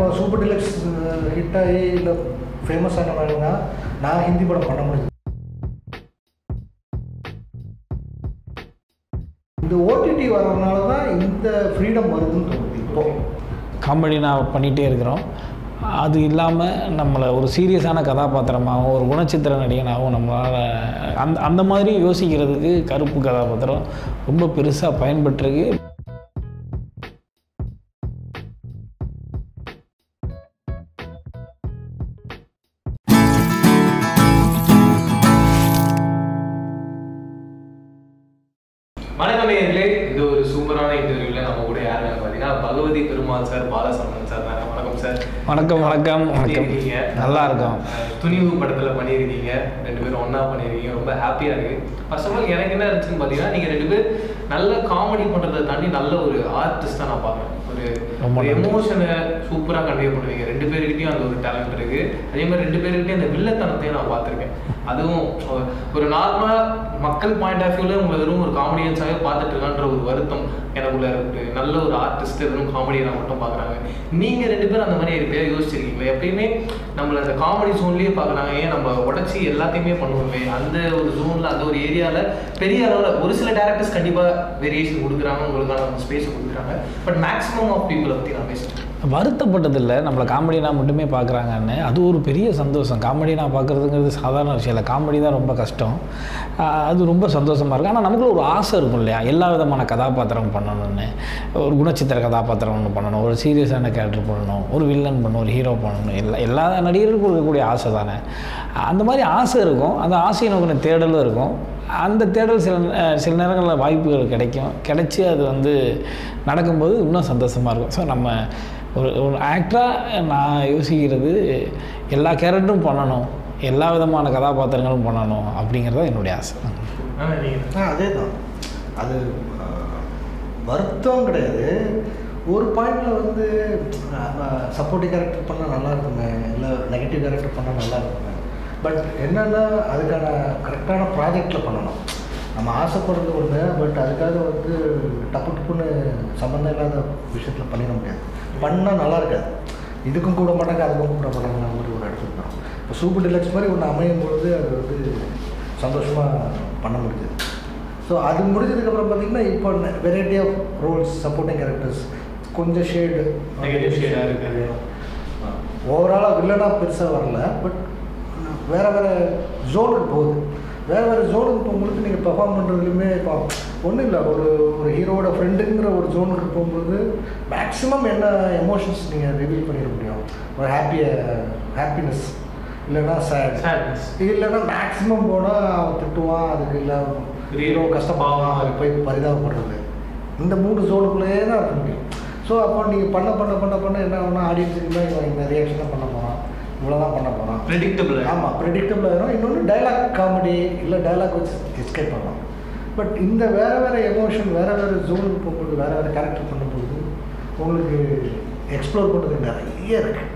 Super deluxe hit ஆகி இல்லை famous ஆன மாதிரினா நான் ஹிந்தி படம் பண்ண முடியுது இந்த ஓடிடி வர்றதுனால தான் இந்த ஃப்ரீடம் வருதுன்னு தோணுது இப்போ காமெடி நான் பண்ணிகிட்டே இருக்கிறோம் அது இல்லாமல் நம்மளை ஒரு சீரியஸான கதாபாத்திரமாகவும் ஒரு குணச்சித்திர நடிகனாகவும் நம்மளால் அந்த அந்த மாதிரி யோசிக்கிறதுக்கு கருப்பு கதாபாத்திரம் ரொம்ப பெருசாக பயன்பட்டுருக்கு வணக்கம் நேயர்களே இது ஒரு சூப்பரான இன்டர்வியூல நம்ம கூட யாருன்னு பார்த்தீங்கன்னா பகவதி பெருமாள் சார் பாலசரவணன் சார் தாங்க வணக்கம் சார் வணக்கம் வணக்கம் வணக்கம் இருக்கீங்க? நல்லா இருக்கோம் அஹ், துணிவு படத்துல பண்ணியிருக்கீங்க ரெண்டு பேரும் ஒண்ணா பண்ணியிருக்கீங்க ரொம்ப ஹாப்பியா இருக்கு ஃபர்ஸ்ட் ஆஃப் ஆல் எனக்கு என்ன இருந்துச்சுன்னு பார்த்தீங்கன்னா நீங்க ரெண்டு பேர் நல்ல காமெடி பண்றதை தாண்டி நல்ல ஒரு ஆர்டிஸ்டா நான் பார்க்குறேன் ஒரு ரொம்ப நன்றி. எமோஷனை சூப்பரா கன்வே பண்ணுவீங்க ரெண்டு பேருக்கிட்டையும் அந்த ஒரு டேலண்ட் இருக்கு அதே மாதிரி ரெண்டு பேருக்கிட்டையும் அந்த வில்லத்தனத்தையும் நான் பார்த்திருக்கேன் அதுவும் ஒரு- ஒரு நார்மலா மக்கள் பாயிண்ட் ஆஃப் வியூல உங்களை வெறும் ஒரு காமெடியன்ஸாகவே பார்த்துட்டு இருக்கான்ற ஒரு வருத்தம் எனக்குள்ள இருக்கு நல்ல ஒரு ஆர்டிஸ்ட் வெறும் காமெடியை மட்டும் பார்க்குறாங்க நீங்க ரெண்டு பேரும் அந்த மாதிரி எப்பயா யோசிச்சிருக்கீங்களா எப்பயுமே நம்மள அந்த காமெடி ஜோன்லயே பார்க்குறாங்க ஏன் நம்ம உடச்சி எல்லாத்தையுமே பண்ணுவோமே அந்த ஒரு ஜோன்ல அந்த ஒரு ஏரியால பெரிய அளவில் ஒரு சில டேரக்டர்ஸ் கண்டிப்பா வேரியேஷன் கொடுக்குறாங்க உங்களுக்கான ஸ்பேஸ் கொடுக்குறாங்க பட் மேக்ஸிமம் ஆஃப் பீப்புளை பற்றி நான் பேசுறேன் வருத்தப்பட்டதில்லை நம்மளை காமெடினா மட்டுமே பார்க்குறாங்கன்னு அது ஒரு பெரிய சந்தோஷம் காமெடினா பார்க்குறதுங்கிறது சாதாரண விஷயம் இல்லை காமெடி தான் ரொம்ப கஷ்டம் ஆஹ் அது ரொம்ப சந்தோஷமாக இருக்குது ஆனால் நமக்குள்ள ஒரு ஆசை இருக்கும் இல்லையா எல்லா விதமான கதாபாத்திரம் பண்ணணும்னு ஒரு குணச்சித்திர கதாபாத்திரம் ஒன்று பண்ணணும் ஒரு சீரியஸான கேரக்டர் பண்ணணும் ஒரு வில்லன் பண்ணணும் ஒரு ஹீரோ பண்ணணும் எல்லா எல்லா நடிகருக்கும் இருக்கக்கூடிய ஆசை தானே அந்த மாதிரி ஆசை இருக்கும் அந்த ஆசையை நோக்கின தேடலும் இருக்கும் அந்த தேடல் சில அஹ் சில நேரங்களில் வாய்ப்புகள் கிடைக்கும் கிடைச்சி அது வந்து நடக்கும்போது இன்னும் சந்தோஷமாக இருக்கும் ஸோ நம்ம ஒரு ஒரு ஆக்டராக நான் யோசிக்கிறது எல்லா கேரக்டரும் பண்ணணும் எல்லா விதமான கதாபாத்திரங்களும் பண்ணணும் அப்படிங்கிறது தான் என்னுடைய ஆசை ஆனா நீங்க ஆ அதே தான் அது ஆ, வருத்தம் கிடையாது ஒரு பாயிண்டில் வந்து சப்போர்ட்டிவ் கேரக்டர் பண்ணால் நல்லா இருக்குமே இல்லை நெகட்டிவ் கேரக்டர் பண்ணால் நல்லா இருக்குமே பட் என்னென்னா அதுக்கான கரெக்டான ப்ராஜெக்டில் பண்ணணும் நம்ம ஆசைப்படுறது ஒன்று பட் அதுக்காக வந்து டப்பு டப்புன்னு சம்மந்தம் இல்லாத விஷயத்தில் பண்ணிட முடியாது பண்ணால் நல்லா இருக்காது இதுக்கும் கூட மாட்டாங்க அதுக்கும் கூட மாட்டாங்க மாதிரி ஒரு இடத்துக்கு வரும் இப்போ சூப்பர் டிலக்ஸ் மாதிரி ஒன்று அமையும் பொழுது அது வந்து சந்தோஷமாக பண்ண முடியுது ஸோ அது முடிஞ்சதுக்கப்புறம் பார்த்தீங்கன்னா இப்போ variety of roles supporting characters கொஞ்சம் ஷேடு Negative shade ஆ இருக்குது. ஓவராலாக வில்லனாக பெருசாக வரல பட் வேறு வேறு ஜோனுக்கு போகுது வேறு வேறு ஜோனுக்கு போகும்போது நீங்கள் பெர்ஃபார்ம் பண்ணுறதுலையுமே இப்போ ஒன்றும் இல்லை ஒரு ஒரு ஹீரோவோட ஃப்ரெண்டுங்கிற ஒரு ஜோனுக்கு போகும்போது மேக்ஸிமம் என்ன எமோஷன்ஸ் நீங்கள் ரிவீல் பண்ணிட முடியும் ஒரு ஹாப்பிய ஹாப்பினஸ் இல்லைன்னா சேட் Sadness. இல்லைன்னா மேக்ஸிமம் போனால் அவன் திட்டுவான் அதுக்கு இல்லை ஹீரோ கஷ்டப்பாவான் அது போய் பரிதாபப்படுறது இந்த மூணு ஜோனுக்குள்ளேயே தான் இருக்க முடியும் ஸோ அப்போ நீங்கள் பண்ண பண்ண பண்ண பண்ண என்ன ஆகும்னா ஆடியன்ஸுக்கு தான் இவன் இந்த ரியாக்ஷன் தான் பண்ண போகிறான் இவ்வளோ தான் பண்ண போகிறான் ப்ரெடிக்டபிள் ஆமாம் ப்ரெடிக்டபிள் ஆயிரும் இன்னொன்று டைலாக் காமெடி இல்லை டைலாக் வச்சு எஸ்கேப் பண்ணலாம் பட் இந்த வேறு வேறு எமோஷன் வேறு வேறு ஜோனுக்கு போகும்போது வேறு வேறு கேரக்டர் பண்ணும்போது உங்களுக்கு எக்ஸ்ப்ளோர் பண்ணுறதுக்கு நிறைய இருக்குது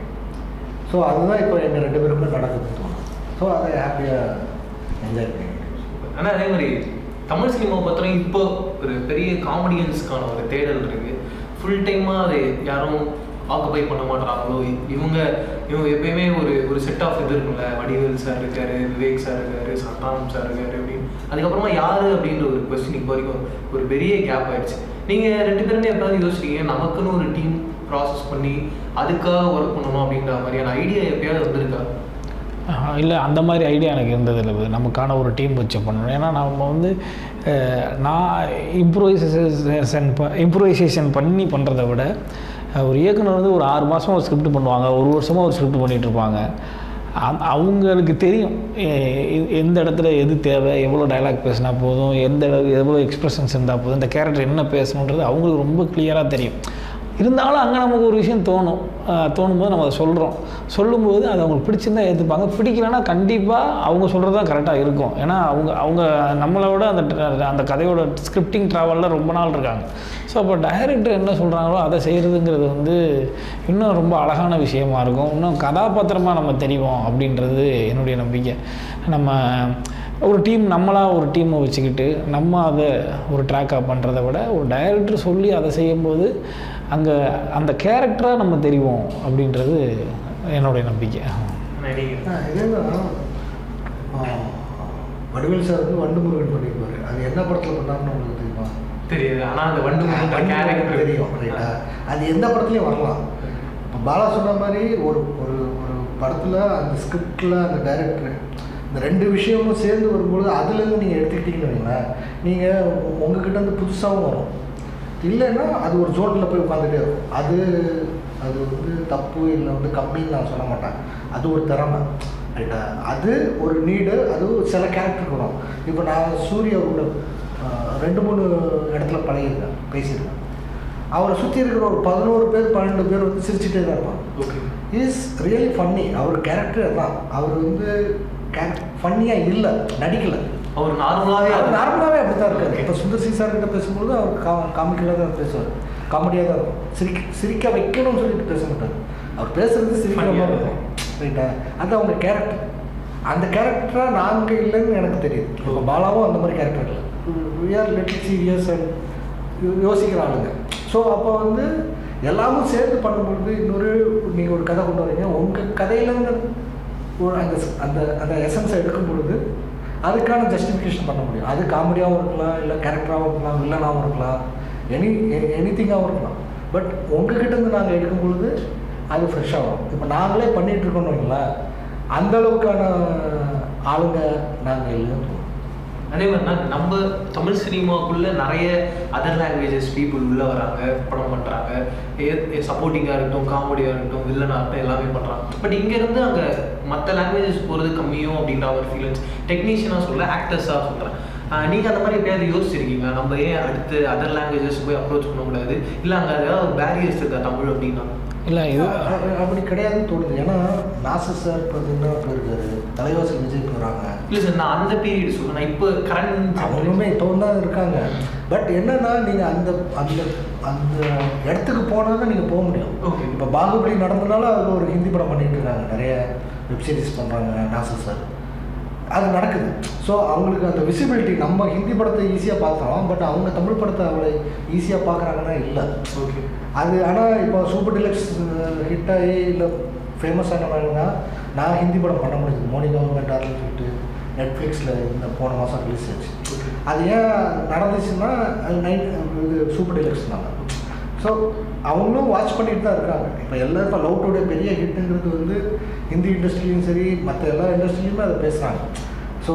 ஸோ அதுதான் இப்போ எங்கள் ரெண்டு பேருக்குமே நடக்குதுன்னு தோணும் ஸோ அதை ஹாப்பியாக என்ஜாய் பண்ணிக்கிட்டு ஆனா அதே மாதிரி தமிழ் சினிமா பத்திரம் இப்போ ஒரு பெரிய காமெடியன்ஸ்க்கான ஒரு தேடல் இருக்கு ஃபுல் டைமா அதை யாரும் ஆக்குபை பண்ண மாட்டாங்களோ இவங்க இவங்க எப்பயுமே ஒரு ஒரு செட் ஆஃப் இது இருக்கும்ல வடிவேல் சார் இருக்காரு விவேக் சார் இருக்காரு சந்தானம் சார் இருக்காரு அப்படின்னு அதுக்கப்புறமா யாரு அப்படின்ற ஒரு கொஸ்டின் இப்போ வரைக்கும் ஒரு பெரிய கேப் ஆயிடுச்சு நீங்க ரெண்டு பேருமே எப்பயாவது யோசிச்சிருக்கீங்க நமக்குன்னு ஒரு டீம் ப்ராசஸ் பண்ணி அதுக்காக ஒர்க் பண்ணணும் அப்படின்ற மாதிரியான ஐடியா எப்பயாவது வந்திருக்கா இல்லை அந்த மாதிரி ஐடியா எனக்கு இருந்தது இல்லை நமக்கான ஒரு டீம் வச்சு பண்ணணும் ஏன்னா நம்ம வந்து அஹ், நான் இம்ப்ரோவைசேஷன் ப இம்ப்ரோவைசேஷன் பண்ணி பண்ணுறத விட அஹ், ஒரு இயக்குனர் வந்து ஒரு ஆறு மாதம் ஒரு ஸ்கிரிப்ட் பண்ணுவாங்க ஒரு வருஷமாக ஒரு ஸ்கிரிப்ட் பண்ணிகிட்டு இருப்பாங்க அ- அவங்களுக்கு தெரியும் எ- எ- எந்த இடத்துல எது தேவை எவ்வளோ டயலாக் பேசினா போதும் எந்த அளவு எவ்வளோ எக்ஸ்பிரஷன்ஸ் இருந்தால் போதும் இந்த கேரக்டர் என்ன பேசணுன்றது அவங்களுக்கு ரொம்ப கிளியராக தெரியும் இருந்தாலும் அங்கே நமக்கு ஒரு விஷயம் தோணும் அஹ் தோணும் போது நம்ம அதை சொல்கிறோம் சொல்லும்போது அது அவங்களுக்கு பிடிச்சிருந்தா ஏற்றுப்பாங்க பிடிக்கலன்னா கண்டிப்பாக அவங்க சொல்கிறது தான் கரெக்டாக இருக்கும் ஏன்னா அவங்க அவங்க நம்மளை விட அந்த ட- அந்த கதையோட ஸ்கிரிப்டிங் ட்ராவலில் ரொம்ப நாள் இருக்காங்க ஸோ அப்போ டைரக்டர் என்ன சொல்கிறாங்களோ அதை செய்கிறதுங்கிறது வந்து இன்னும் ரொம்ப அழகான விஷயமா இருக்கும் இன்னும் கதாபாத்திரமாக நம்ம தெரிவோம் அப்படின்றது என்னுடைய நம்பிக்கை நம்ம ஒரு டீம் நம்மளாக ஒரு டீமை வச்சுக்கிட்டு நம்ம அதை ஒரு ட்ராக்காக பண்ணுறத விட ஒரு டைரக்டர் சொல்லி அதை செய்யும்போது அங்கே அந்த கேரக்டராக நம்ம தெரிவோம் அப்படின்றது என்னுடைய நம்பிக்கை நடிகர் ஆ, இதேதான் ஆ, வடிவேல் சார் வந்து வண்டு முருகன் பண்ணியிருப்பாரு அது என்ன படத்தில் பண்ணாருன்னு உங்களுக்கு தெரியுமா தெரியுது ஆனா அந்த வண்டு வண்டு முருகன் கேரக்டர் தெரியும் ரைட்டா அது எந்த படத்துலையும் வரலாம் இப்போ பாலா சொன்ன மாதிரி ஒரு ஒரு ஒரு படத்தில் அந்த ஸ்கிரிப்டில் அந்த டைரக்டர் இந்த ரெண்டு விஷயமும் சேர்ந்து வரும்பொழுது அதுலேருந்து நீங்கள் எடுத்துக்கிட்டீங்கன்னு வைங்களேன் நீங்கள் உங்ககிட்ட இருந்து புதுசாகவும் வரும் இல்லைன்னா அது ஒரு ஜோனில் போய் உட்காந்துட்டே இருக்கும் அது அது வந்து தப்பு இல்லை வந்து கம்மின்னு நான் சொல்ல மாட்டேன் அது ஒரு திறமை ரைட்டா அது ஒரு நீடு அது சில கேரக்டருக்கு வரும் இப்போ நான் சூர்யா கூட ஆஹ், ரெண்டு மூணு இடத்துல பழகியிருக்கேன் பேசியிருக்கேன் அவரை சுற்றி இருக்கிற ஒரு பதினோரு பேர் பன்னெண்டு பேர் வந்து சிரிச்சுட்டே தான் இருப்பாங்க ஓகே இஸ் ரியலி ஃபன்னி அவர் கேரக்டர் தான் அவர் வந்து ஃபன்னியாக இல்லை நடிக்கலை அவர் நார்மலாவே அவர் நார்மலாகவே அப்படி தான் இருக்காரு இப்போ சுந்தர் சி சார் கிட்ட பேசும்போது அவர் கா காமிக்கலாக தான் பேசுவார் காமெடியாக தான் இருக்கும் சிரிக்க சிரிக்க வைக்கணும்னு சொல்லிட்டு பேச மாட்டார் அவர் பேசுறது சிரிக்கிற Funny-ஆ மாதிரி இருக்கும் ரைட்டா அது அவங்க கேரக்டர் அந்த கேரக்டராக நாங்கள் இல்லைன்னு எனக்கு தெரியுது இப்போ பாலாவும் அந்த மாதிரி கேரக்டர் இல்லை we are little serious and யோசிக்கிற ஆளுங்க ஸோ அப்போ வந்து எல்லாமும் சேர்ந்து பண்ணும்பொழுது இன்னொரு நீங்கள் ஒரு கதை கொண்டு வரீங்க உங்கள் கதையிலேருந்து ஒரு அந்த அந்த அந்த எசன்ஸை எடுக்கும் பொழுது அதுக்கான ஜஸ்டிஃபிகேஷன் பண்ண முடியும் அது காமெடியாகவும் இருக்கலாம் இல்லை கேரக்டராகவும் இருக்கலாம் வில்லனாகவும் இருக்கலாம் எனி எனி திங்காகவும் இருக்கலாம் பட் உங்ககிட்ட இருந்து நாங்கள் எடுக்கும் பொழுது அது ஃப்ரெஷ்ஷாக வரும் இப்போ நாங்களே பண்ணிகிட்டு இருக்கோம்னு வைங்களேன் அந்த அளவுக்கான ஆளுங்க நாங்கள் இல்லைன்னு தோணும் அதே மாதிரினா நம்ம தமிழ் சினிமாக்குள்ள நிறைய அதர் லாங்குவேஜஸ் பீப்புள் உள்ள வராங்க படம் பண்றாங்க சப்போர்ட்டிங்காக இருக்கட்டும் காமெடியாக இருக்கட்டும் வில்லனாக இருக்கட்டும் எல்லாமே பண்றாங்க பட் இங்க இருந்து அங்க மற்ற லாங்குவேஜஸ் போறது கம்மியும் அப்படின்ற ஒரு ஃபீலிங்ஸ் டெக்னீஷியனாக சொல்ல ஆக்டர்ஸாக சொல்றேன் ஆஹ் நீங்க அந்த மாதிரி எப்பயாவது யோசிச்சிருக்கீங்களா நம்ம ஏன் அடுத்து அதர் லாங்குவேஜஸ் போய் அப்ரோச் பண்ணக்கூடாது இல்லை அங்கே ஏதாவது பேரியர்ஸ் இருக்கா தமிழ் அப்படின்னா இல்லை இது அ- அ- அப்படி கிடையாதுன்னு தோணுது ஏன்னா நாசர் சார் பார்த்தீங்கன்னா போயிருக்காரு தலைவாசல் விஜய் போகிறாங்க இல்லை சார் நான் அந்த பீரியட் சொல்றேன் நான் இப்போ கரண்ட் அவங்களுமே இப்போ தான் இருக்காங்க பட் என்னன்னா நீங்கள் அந்த அந்த அந்த இடத்துக்கு போனால் தான் நீங்கள் போக முடியும் Okay. இப்போ பாகுபலி நடந்தனால அது ஒரு ஹிந்தி படம் பண்ணிட்டு இருக்காங்க நிறைய வெப்சீரிஸ் பண்ணுறாங்க நாசர் சார் அது நடக்குது ஸோ அவங்களுக்கு அந்த விசிபிலிட்டி நம்ம ஹிந்தி படத்தை ஈஸியாக பார்க்குறோம் பட் அவங்க தமிழ் படத்தை அவ்வளோ ஈஸியாக பார்க்குறாங்கன்னா இல்லை ஓகே அது ஆனால் இப்போ சூப்பர் டிலக்ஸ் ஹிட் ஆகி இல்லை ஃபேமஸ் ஆனவங்கன்னா நான் ஹிந்தி படம் பண்ண முடியுது மோனி கவர்மெண்ட் ஆர்னு சொல்லிட்டு நெட்ஃப்ளிக்ஸில் இந்த போன மாதம் ரிலீஸ் ஆச்சு அது ஏன் நடந்துச்சுன்னா அது நைட் இது சூப்பர் டிலக்ஸ்னால ஸோ அவங்களும் வாட்ச் பண்ணிட்டு தான் இருக்காங்க இப்போ எல்லாரும் இப்போ லவ் டுடே பெரிய ஹிட்டுங்கிறது வந்து ஹிந்தி இண்டஸ்ட்ரிலையும் சரி மற்ற எல்லா இண்டஸ்ட்ரிலையுமே அதை பேசுகிறாங்க ஸோ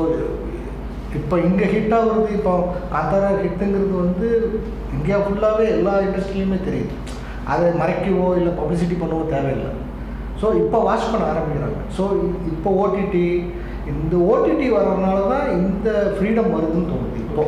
இப்போ இங்கே ஹிட் ஆகுறது இப்போ காந்தாரா ஹிட்டுங்கிறது வந்து இந்தியா ஃபுல்லாகவே எல்லா இண்டஸ்ட்ரிலையுமே தெரியுது அதை மறைக்கவோ இல்லை பப்ளிசிட்டி பண்ணவோ தேவையில்லை ஸோ இப்போ வாட்ச் பண்ண ஆரம்பிக்கிறாங்க ஸோ இப்போ ஓடிடி இந்த ஓடிடி வர்றதுனால தான் இந்த ஃப்ரீடம் வருதுன்னு தோணுது இப்போ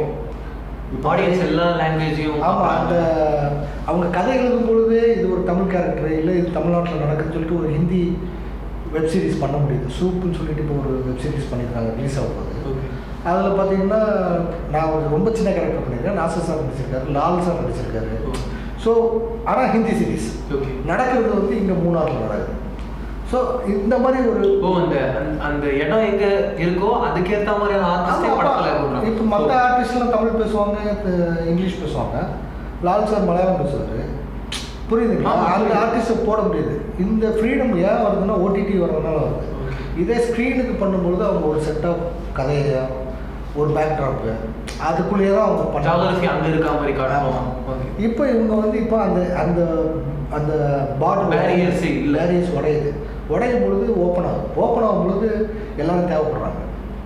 ஆடியன்ஸ் எல்லா லாங்குவேஜையும் ஆமாம் அந்த அவங்க கதை எழுதும் பொழுது இது ஒரு தமிழ் கேரக்டர் இல்லை இது தமிழ்நாட்டில் நடக்குதுன்னு சொல்லிட்டு ஒரு ஹிந்தி வெப் சீரிஸ் பண்ண முடியுது சூப்புன்னு சொல்லிட்டு இப்போ ஒரு வெப் சீரிஸ் பண்ணியிருக்காங்க ரிலீஸ் ஆக போகுது ஓகே அதில் பார்த்தீங்கன்னா நான் ஒரு ரொம்ப சின்ன கேரக்டர் பண்ணியிருக்கேன் நாசர் சார் நடிச்சிருக்காரு லால் சார் நடிச்சிருக்காரு ஸோ ஆனால் ஹிந்தி சீரிஸ் ஓகே நடக்கிறது வந்து இங்கே மூணாறில் நடக்குது ஸோ இந்த மாதிரி ஒரு ஓ அந்த அந்த- அந்த இடம் எங்க இருக்கோ அதுக்கேத்த மாதிரியான ஆர்டிஸ்டே படத்துல போடுறாங்க இப்போ மற்ற ஆர்டிஸ்ட்லாம் தமிழ் பேசுவாங்க அஹ் இங்கிலீஷ் பேசுவாங்க லால் சார் மலையாளம் பேசுவார் புரியுதுங்களா ஆமா, அந்த புரியுது. ஆர்டிஸ்ட்டை போட முடியுது இந்த ஃப்ரீடம் ஏன் வருதுன்னா ஓடிடி வரதுனால வருது இதே ஸ்க்ரீனுக்கு பண்ணும்பொழுது அவங்க ஒரு செட் ஆஃப் கதையை ஒரு பேக்ட்ராப்பு அதுக்குள்ளேயே தான் அவங்க ஜாகிரபி அங்க பண்ணாங்க இருக்க மாதிரி காட்டுவோம் ஆமா. ஓகே இப்போ இவங்க வந்து இப்போ அந்த அந்த அந்த பார்டர் Barriers இல்ல. பேரியர்ஸ் உடையுது உடையும் பொழுது ஓப்பன் ஆகும் ஓப்பன் ஆகும் பொழுது எல்லாரும் தேவைப்படுறாங்க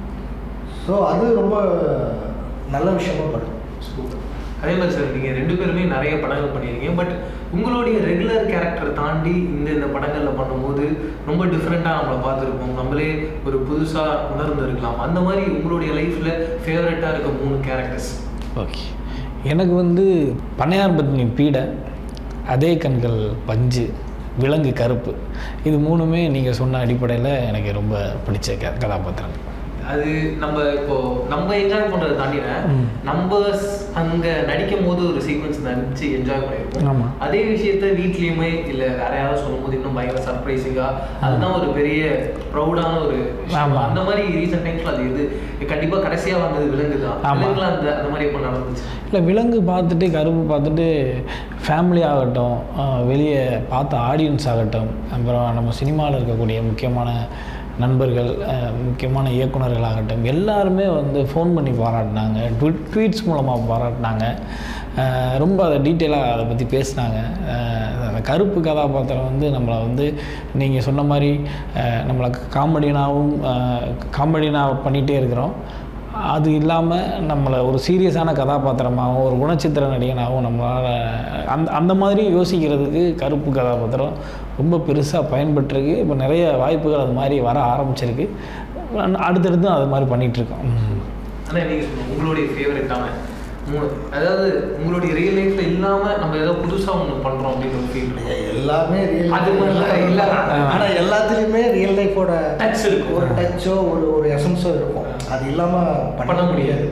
ஸோ அது ரொம்ப நல்ல விஷயமா படுது சூப்பர் அதே மாதிரி சார் நீங்கள் ரெண்டு பேருமே நிறைய படங்கள் பண்ணியிருக்கீங்க பட் உங்களுடைய ரெகுலர் கேரக்டர் தாண்டி இந்த இந்த படங்களில் பண்ணும்போது ரொம்ப டிஃப்ரெண்ட்டாக நம்மளை பார்த்துருப்போம் நம்மளே ஒரு புதுசாக உணர்ந்திருக்கலாம் அந்த மாதிரி உங்களுடைய லைஃப்பில் ஃபேவரட்டாக இருக்க மூணு கேரக்டர்ஸ் ஓகே எனக்கு வந்து பண்ணையார் பத்னி பீடை அதே கண்கள் பஞ்சு விலங்கு கருப்பு இது மூணுமே நீங்கள் சொன்ன அடிப்படையில் எனக்கு ரொம்ப பிடிச்ச க கதாபாத்திரம் அது நம்ம இப்போ நம்ம என்ஜாய் பண்றதை தாண்டின ம். நம்ம ஸ்- அங்க நடிக்கும் போது ஒரு சீக்வன்ஸ் நடிச்சு என்ஜாய் பண்ணிருப்போம் ஆமா. அதே விஷயத்த வீட்லயுமே இல்ல வேற யாராவது சொல்லும்போது இன்னும் பயங்கர சர்ப்ரைசிங்கா அதுதான் ஒரு பெரிய ப்ரௌடான ஒரு விஷயம். ஆமா. அந்த மாதிரி ரீசெண்ட் டைம்ஸ்ல அது எது கண்டிப்பா கடைசியா வந்தது விலங்கு தான் ஆமா. விலங்குல அந்த அந்த மாதிரி எப்போ நடந்துச்சு இல்லை விலங்கு பார்த்துட்டு கருப்பு பார்த்துட்டு ஃபேமிலி ஆகட்டும் வெளியே பார்த்த ஆடியன்ஸ் ஆகட்டும் அப்புறம் நம்ம சினிமாவில் இருக்கக்கூடிய முக்கியமான நண்பர்கள் அஹ், முக்கியமான இயக்குனர்கள் ஆகட்டும் எல்லாருமே வந்து ஃபோன் பண்ணி பாராட்டினாங்க ட்விட் ட்வீட்ஸ் மூலமாக பாராட்டினாங்க அஹ், ரொம்ப அதை டீட்டெயிலாக அதை பற்றி பேசினாங்க அந்த கருப்பு கதாபாத்திரம் வந்து நம்மளை வந்து நீங்கள் சொன்ன மாதிரி அஹ், நம்மளை காமெடினாவும் காமெடினாக பண்ணிகிட்டே இருக்கிறோம் அது இல்லாமல் நம்மளை ஒரு சீரியஸான கதாபாத்திரமாகவும் ஒரு குணச்சித்திர நடிகனாகவும் நம்மளால் அந்த அந்த மாதிரி யோசிக்கிறதுக்கு கருப்பு கதாபாத்திரம் ரொம்ப பெருசாக பயன்பட்டுருக்கு இப்போ நிறைய வாய்ப்புகள் அது மாதிரி வர ஆரம்பிச்சிருக்கு அடுத்தடுத்து அது மாதிரி பண்ணிகிட்ருக்கோம் ஆனா நீங்க சொல்லுங்க உங்களுடைய ஃபேவரட்டான மூணு அதாவது உங்களுடைய ரியல் லைஃப்ல இல்லாம நம்ம ஏதோ புதுசா ஒண்ணு பண்றோம் அப்படின்னு ஒரு ஃபீல் எல்லாமே ரியல் அது மாதிரிலாம் இல்ல. ஆனா எல்லாத்துலயுமே ரியல் லைஃபோட Touch இருக்கும். ஒரு டச்சோ ஒரு ஒரு எசன்ஸோ இருக்கும் அது இல்லாம பண்ண முடியாது.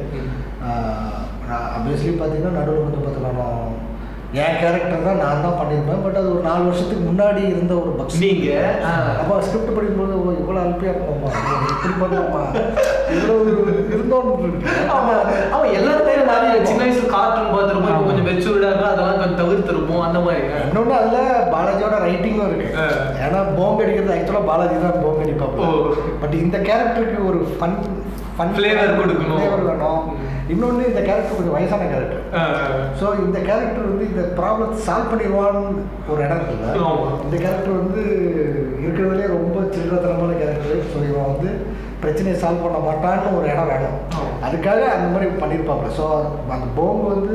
அப்வியஸ்லி பார்த்தீங்கன்னா நடுவில் வந்து பார்த்தீங்கன்னா என் கேரக்டர் தான் நான் தான் பண்ணியிருப்பேன் பட் அது ஒரு நாலு வருஷத்துக்கு முன்னாடி இருந்த ஒரு பக்ஸ் நீங்க ஆ, அப்போ ஸ்கிரிப்ட் படிக்கும்போது ஓ இவ்வளோ அல்பியாக இருப்போமா இப்படி பண்ணுவோமா இவ்வளோ இருந்தோன்னு இருக்கு ஆமா ஆமா எல்லாருமே நிறைய சின்ன வயசுல கார்ட்டூன் பார்த்துருப்போம் இப்போ கொஞ்சம் மெச்சூர்டா இருக்கும் அதெல்லாம் கொஞ்சம் தவிர்த்திருப்போம் அந்த மாதிரி இன்னொன்று அதில் பாலாஜியோட ரைட்டிங்கும் இருக்கு ஆ. ஏன்னா போங்க அடிக்கிறது ஆக்சுவலாக பாலாஜி தான் போங்க அடிப்பாங்க ஓ. பட் இந்த கேரக்டருக்கு ஒரு ஃபன் ஃபன் Flavour கொடுக்கணும். ஃப்ளேவர் வேணும் ம். இன்னொன்று இந்த கேரக்டர் கொஞ்சம் வயசான கேரக்டர் ஆ, ஸோ இந்த கேரக்டர் வந்து இந்த ப்ராப்ளத்தை சால்வ் பண்ணிடுவான்னு ஒரு இடம் இருக்குல்ல ஆமா. இந்த கேரக்டர் வந்து இருக்கிறதுலே ரொம்ப சில்லறத்தனமான கேரக்டர் ஸோ இவன் வந்து பிரச்சனையை சால்வ் பண்ண மாட்டான்னு ஒரு இடம் வேணும் ஆமா. அதுக்காக அந்த மாதிரி பண்ணியிருப்பாங்க ஸோ அந்த போம்பு வந்து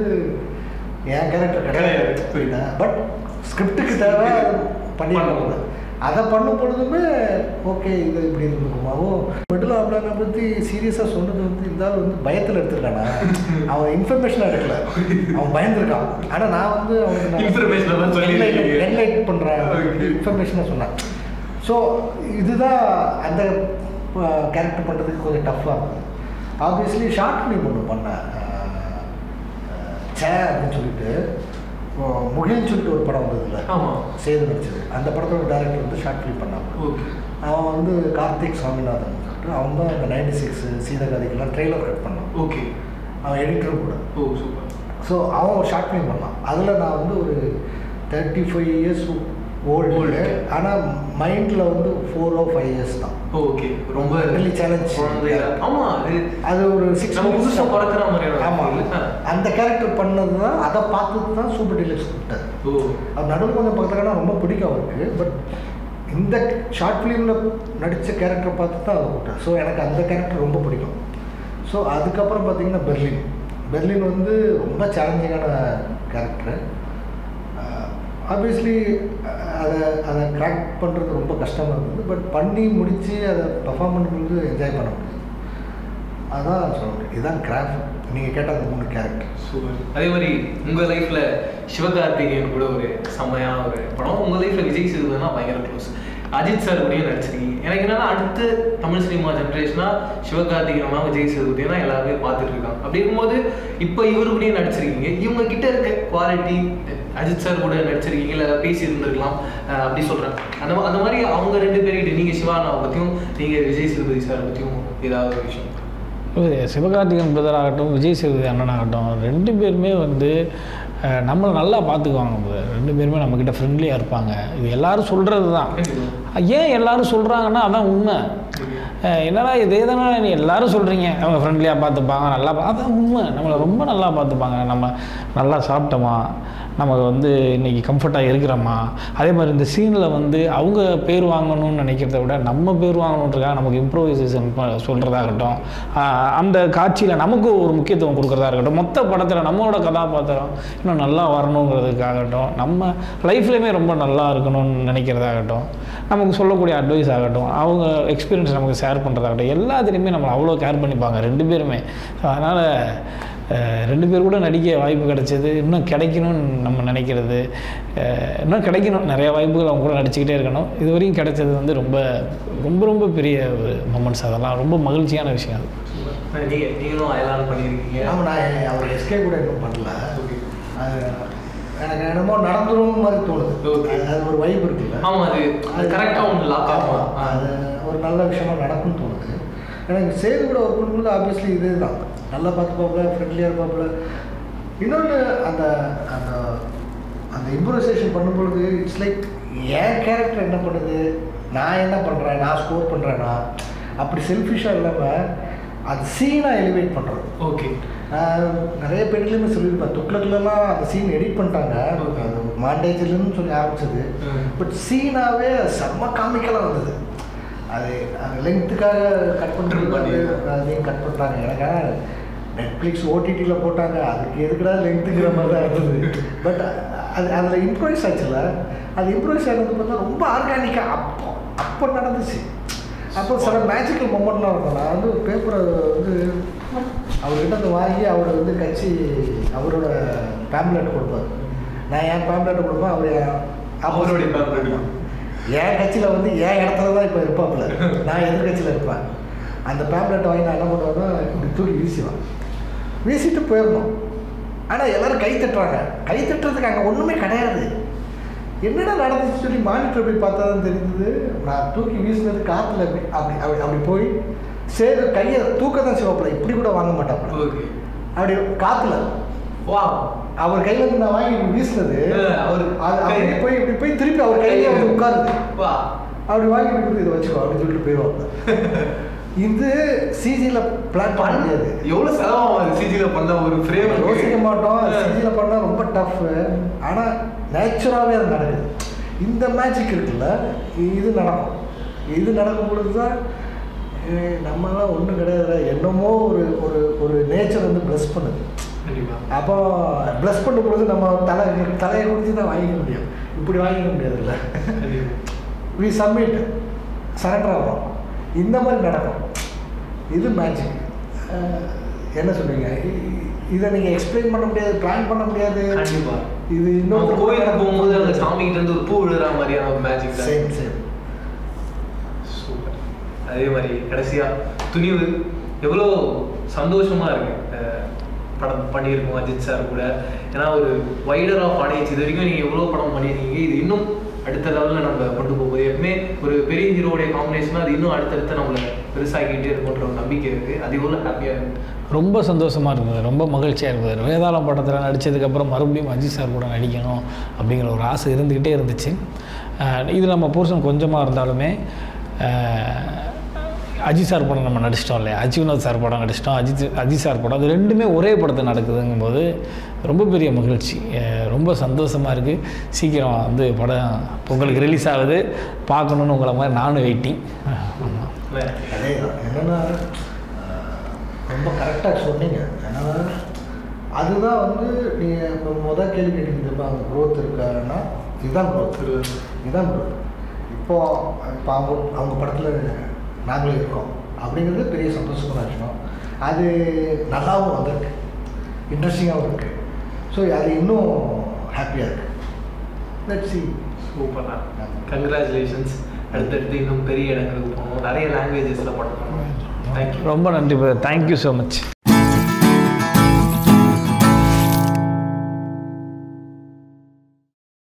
என் கேரக்டர் கிடையாது கிடையாது. பட் ஸ்கிரிப்டுக்கு தேவை பண்ணியிருப்பாங்க அதை பண்ணும் பொழுதுமே ஓகே இது இப்படி இருந்துக்குமாவோ மெட்டில் ஆப்லாங்க பற்றி சீரியஸாக சொன்னது வந்து இருந்தாலும் வந்து பயத்தில் எடுத்துருக்கானா அவன் இன்ஃபர்மேஷன் எடுக்கல அவன் பயந்துருக்கான் ஆனால் நான் வந்து Information எல்லாம் சொல்லியிருக்கீங்க. அவனுக்கு என்லைட் பண்ணுறேன் Okay. இன்ஃபர்மேஷனை சொன்னேன் ஸோ இதுதான் அந்த கேரக்டர் பண்ணுறதுக்கு கொஞ்சம் டஃப்பாக இருக்கும் ஆப்வியஸ்லி ஷார்ட் ஃபிலிம் ஒன்று பண்ணேன் அஹ், அஹ், சே அப்படின்னு சொல்லிட்டு அஹ், முகில்னு சொல்லிட்டு ஒரு படம் வந்ததுல ஆமா சேது நடிச்சது அந்த படத்தோட டேரக்டர் வந்து ஷார்ட் ஃபிலிம் பண்ணான் ஓகே அவன் வந்து கார்த்திக் சாமிநாதன் சொல்லிட்டு அவன் தான் அந்த நைன்டி சிக்ஸ் சீதகாதிக்கெல்லாம் ட்ரெய்லர் கட் பண்ணான் ஓகே அவன் எடிட்டரும் கூட ஓ சூப்பர் ஸோ அவன் ஒரு ஷார்ட் ஃபிலிம் பண்ணான் அதில் நான் வந்து ஒரு thirty five years old Old. ஆனால் மைண்டில் வந்து ஃபோர் ஓ ஃபைவ் இயர்ஸ் தான் ஓகே ரொம்ப Mentally challenge. குழந்தையா ஆமா அது அது ஒரு சிக்ஸ் நம்ம புதுசா பிறக்கிற மாதிரியான ஆமாம் feel. ஆ. அந்த கேரக்டர் பண்ணது தான் அதை பார்த்து தான் சூப்பர் டீலக்ஸ் கூப்பிட்டார் ஓ அவர் நடுவில் கொஞ்சம் பார்த்துக்கன்னா ரொம்ப பிடிக்கும் அவருக்கு பட் இந்த ஷார்ட் ஃபிலிமில் நடித்த கேரக்டரை பார்த்து தான் அதை கூப்பிட்டார் ஸோ எனக்கு அந்த கேரக்டர் ரொம்ப பிடிக்கும் ஸோ அதுக்கப்புறம் பார்த்தீங்கன்னா பெர்லின் பெர்லின் வந்து ரொம்ப சேலஞ்சிங்கான கேரக்டர் ஆப்வியஸ்லி அதை அதை கிராக் பண்ணுறது ரொம்ப கஷ்டமாக இருந்தது பட் பண்ணி முடித்து அதை பெர்ஃபார்ம் பண்ணுறது என்ஜாய் பண்ண முடியும் அதான் சொல்ல முடியும் இதுதான் கிராஃப்ட் நீங்கள் கேட்ட அந்த மூணு கேரக்டர் சூப்பர் அதே மாதிரி உங்க லைஃப்ல சிவகார்த்திகேயன் கூட ஒரு செம்மையான ஒரு படம் உங்க லைஃப்ல விஜய் சேதுபதினா பயங்கர க்ளோஸ் அஜித் சார் கூடயும் நடிச்சிருக்கீங்க எனக்கு என்னன்னா அடுத்து தமிழ் சினிமா ஜென்ரேஷனா சிவகார்த்திகேயனா விஜய் சேதுபதினா எல்லாருமே பார்த்துட்டு இருக்காங்க அப்படி இருக்கும்போது இப்போ இவரு கூடயும் நடிச்சிருக்கீங்க இவங்க கிட்ட இருக்க குவாலிட்டி அஜித் சார் கூட நடிச்சிருக்கீங்க இல்லை பேசி இருந்திருக்கலாம் அஹ் அப்படி சொல்றேன் அந்த மா- அந்த மாதிரி அவங்க ரெண்டு பேர்கிட்ட நீங்க சிவானாவை பத்தியும் நீங்க விஜய் சேதுபதி சார் பத்தியும் ஏதாவது ஒரு விஷயம் இது சிவகார்த்திகேயன் பிரதர் ஆகட்டும் விஜய் சேதுபதி அண்ணன் ஆகட்டும் ரெண்டு பேருமே வந்து அஹ், நம்மளை நல்லா பார்த்துக்குவாங்க brother. ரெண்டு பேருமே நம்மக்கிட்ட ஃப்ரெண்ட்லியாக இருப்பாங்க இது எல்லாரும் சொல்கிறது தான் ஏன் எல்லாரும் சொல்கிறாங்கன்னா அதான் உண்மை அஹ், என்னடா இதே தானே நீ எல்லாரும் சொல்கிறீங்க அவங்க ஃப்ரெண்ட்லியாக பார்த்துப்பாங்க நல்லா பா- அதான் உண்மை நம்மளை ரொம்ப நல்லா பார்த்துப்பாங்க நம்ம நல்லா சாப்பிட்டோமா நமக்கு வந்து இன்றைக்கி கம்ஃபர்ட்டாக இருக்கிறோமா அதே மாதிரி இந்த சீனில் வந்து அவங்க பேர் வாங்கணும்னு நினைக்கிறத விட நம்ம பேர் வாங்கணுன்றதுக்காக நமக்கு இம்ப்ரோவைசேஷன் சொல்கிறதாகட்டும் அந்த காட்சியில் நமக்கு ஒரு முக்கியத்துவம் கொடுக்குறதா இருக்கட்டும் மொத்த படத்தில் நம்மளோட கதாபாத்திரம் இன்னும் நல்லா வரணுங்கிறதுக்காகட்டும் நம்ம லைஃப்லேயுமே ரொம்ப நல்லா இருக்கணும்னு நினைக்கிறதாகட்டும் நமக்கு சொல்லக்கூடிய அட்வைஸ் ஆகட்டும் அவங்க எக்ஸ்பீரியன்ஸ் நமக்கு ஷேர் பண்ணுறதாகட்டும் எல்லாத்துலேயுமே நம்மளை அவ்வளோ கேர் பண்ணிப்பாங்க ரெண்டு பேருமே அதனால் அஹ், ரெண்டு பேர் கூட நடிக்க வாய்ப்பு கிடைச்சது இன்னும் கிடைக்கணும்னு நம்ம நினைக்கிறது அஹ், இன்னும் கிடைக்கணும் நிறைய வாய்ப்புகள் அவங்க கூட நடிச்சுக்கிட்டே இருக்கணும் இது வரைக்கும் கிடைச்சது வந்து ரொம்ப ரொம்ப ரொம்ப பெரிய ஒரு மொமெண்ட்ஸ் அதெல்லாம் ரொம்ப மகிழ்ச்சியான விஷயம் அது நீங்க நீங்களும் அயலான் பண்ணியிருக்கீங்க ஆமாம் நான் அவர் எஸ்கே கூட இன்னும் பண்ணல Okay. அது எனக்கு என்னமோ நடந்துரும் மாதிரி தோணுது Okay. அது- அது ஒரு வைப் இருக்குல்ல ஆமா அது அது கரெக்டா ஒன்று லாக் ஆமா, ஆகும் அது ஒரு நல்ல விஷயமா நடக்கும்னு தோணுது எனக்கு சேது கூட ஒர்க் பண்ணும்போது ஆப்வியஸ்லி இதே தான் நல்லா பார்த்துப்பாப்புல ஃப்ரெண்ட்லியாக இருப்பாப்புல இன்னொன்று அந்த அந்த அந்த இம்ப்ரோவைசேஷன் பண்ணும்பொழுது இட்ஸ் லைக் என் கேரக்டர் என்ன பண்ணுது நான் என்ன பண்ணுறேன் நான் ஸ்கோர் பண்ணுறேன்னா அப்படி செல்ஃபிஷாக இல்லாமல் அது சீனாக எலிவேட் பண்ணுறோம் ஓகே நான் நிறைய பேர்லையுமே சொல்லியிருப்பேன் துக்ளக்லலாம் அந்த சீன் எடிட் பண்ணிட்டாங்க Okay. அது மாண்டேஜ்லன்னு சொல்லி ஆரம்பிச்சது ம். பட் சீனாவே செம்ம காமிக்கலாக வந்தது அது அந்த லென்த்துக்காக கட் Trim பண்ணுறது பண்ணி. அதையும் கட் பண்ணுறாங்க எனக்கு நெட்ஃப்ளிக்ஸ் ஓடிடியில் போட்டாங்க அதுக்கு எதுக்குடா லென்த்துங்கிற மாதிரி தான் இருந்தது பட் அது அதில் இம்ப்ரூவைஸ் ஆச்சுல அது இம்ப்ரூவைஸ் ஆனது பார்த்தா ரொம்ப ஆர்கானிக்காக அப்போ அப்போ நடந்துச்சு அப்போ சில மேஜிக்கல் மூமெண்ட்லாம் இருக்கும் நான் வந்து பேப்பரை வந்து அவர்கிட்ட வந்து வாங்கி அவர் வந்து கட்சி அவரோட பேம்லெட் கொடுப்பார் நான் என் பேம்லெட் கொடுப்பேன் அவர் என் அவருடைய opposite pamphlet. கொடுப்பார். என் கட்சியில் வந்து என் இடத்துல தான் இப்போ இருப்பாப்புல நான் எதிர்கட்சியில் இருப்பேன் அந்த பேம்லெட்டை வாங்கி நான் என்ன பண்ணுவேன்னா இப்படி தூக்கி வீசுவேன் வீசிட்டு போயிடணும் ஆனால் எல்லாரும் கை தட்டுறாங்க கை தட்டுறதுக்கு அங்கே ஒன்றுமே கிடையாது என்னடா நடந்துச்சு சொல்லி மானிட்டர் போய் பார்த்தா தான் தெரிஞ்சது நான் தூக்கி வீசினது காற்றுல அப்படி அப்படி அப்படி அப்படி போய் சேது கையை தூக்க தான் சிவப்பில் இப்படி கூட வாங்க மாட்டாப்புல ஓகே அப்படி காற்றுல வா அவர் கையில இருந்து நான் வாங்கி இப்படி வீசினது அஹ் அவர் அது அப்படியே கை- போய் இப்படி போய் திருப்பி அவர் கையிலே வந்து உட்காருது வா அப்படி வாங்கி இப்படி இதை வச்சுக்கோ அப்படின்னு சொல்லிட்டு போயிடுவாங்க இது சிஜியில் பிளான் பண்ண முடியாது எவ்வளவு செலவாகும் சிஜில பண்ண ஒரு ஃப்ரேம் யோசிக்க மாட்டோம் சிஜியில் பண்ணால் ரொம்ப டஃப்பு ஆனால் நேச்சுராகவே அது நடக்குது இந்த மேஜிக் இருக்குல்ல இது நடக்கும் இது நடக்கும் பொழுது தான் ஏய், நம்மலாம் ஒன்றும் கிடையாது என்னமோ ஒரு ஒரு ஒரு நேச்சர் வந்து ப்ளஸ் பண்ணுது கண்டிப்பா அப்போ ப்ளஸ் பண்ணும் பொழுது நம்ம தலை தலையை குடிச்சு தான் வாங்கிக்க முடியும் இப்படி வாங்கிக்க முடியாதுல்ல கண்டிப்பா வி சப்மிட் சரண்டர் ஆகும் இந்த மாதிரி நடக்கும் இது மேஜிக் என்ன சொல்லுவீங்க இ- இதை நீங்கள் எக்ஸ்பிளைன் பண்ண முடியாது பிளான் பண்ண முடியாது கண்டிப்பா இது நம்ம இன்னொரு கோயிலுக்கு போகும்போது அந்த சாமி கிட்ட இருந்து ஒரு பூ விழுற மாதிரியான ஒரு மேஜிக் தான் சேம் சேம் சூப்பர் அதே மாதிரி கடைசியா துணிவு எவ்வளோ சந்தோஷமா இருக்கு அஹ் படம் பண்ணியிருக்கோம் அஜித் சார் கூட ஏன்னா ஒரு வைடர் ஆஃப் ஆடியன்ஸ் இது வரைக்கும் நீங்கள் எவ்வளோ படம் பண்ணியிருக்கீங்க இது இன்னும் அடுத்த லெவலில் நம்ம கொண்டு போகும்போது எப்பவுமே ஒரு பெரிய ஹீரோடைய காம்பினேஷனாக அது இன்னும் அடுத்தடுத்து நம்மளை பெருசாக்கிட்டே இருக்குன்ற ஒரு நம்பிக்கை இருக்குது அது எவ்வளோ ஹாப்பியாக இருக்கு ரொம்ப சந்தோஷமாக இருந்தது ரொம்ப மகிழ்ச்சியாக இருந்தது வேதாளம் படத்தில் நடித்ததுக்கப்புறம் மறுபடியும் அஜித் சார் கூட நடிக்கணும் அப்படிங்கிற ஒரு ஆசை இருந்துக்கிட்டே இருந்துச்சு அஹ் இது நம்ம போர்ஷன் கொஞ்சமாக இருந்தாலுமே அஹ் அஜித் சார் படம் நம்ம நடிச்சிட்டோம் இல்லையா அஜித்நாத் சார் படம் நடிச்சிட்டோம் அஜித் அஜித் சார் படம் அது ரெண்டுமே ஒரே படத்தில் நடக்குதுங்கும்போது ரொம்ப பெரிய மகிழ்ச்சி அஹ் ரொம்ப சந்தோஷமாக இருக்குது சீக்கிரம் வந்து படம் பொங்கலுக்கு ரிலீஸ் ஆகுது பார்க்கணுன்னு உங்களை மாதிரி நானும் வெயிட்டிங் ஆமாம் அதே தான் என்னென்னா ரொம்ப கரெக்டாக சொன்னீங்க ஏன்னா அதுதான் வந்து நீங்கள் இப்போ முதல் கேள்வி கேட்டீங்க அங்கே க்ரோத் இருக்காருன்னா இதுதான் க்ரோத் இதுதான் க்ரோத் இப்போ இப்போ அவங்க அவங்க படத்தில் நாங்களே இருக்கோம் அப்படிங்கிறது பெரிய சந்தோஷமான விஷயம் அது நல்லாவும் வந்திருக்கு இன்ட்ரெஸ்டிங்காகவும் இருக்குது ஸோ அது இன்னும் ஹாப்பியாக இருக்குது லெட் சி சூப்பர்ண்ணா கங்க்ராச்சுலேஷன்ஸ் அடுத்தடுத்து இன்னும் பெரிய இடங்களுக்கு போகணும் நிறைய லாங்குவேஜஸில் பண்ணணும் தேங்க்யூ ரொம்ப நன்றி தேங்க்யூ ஸோ மச்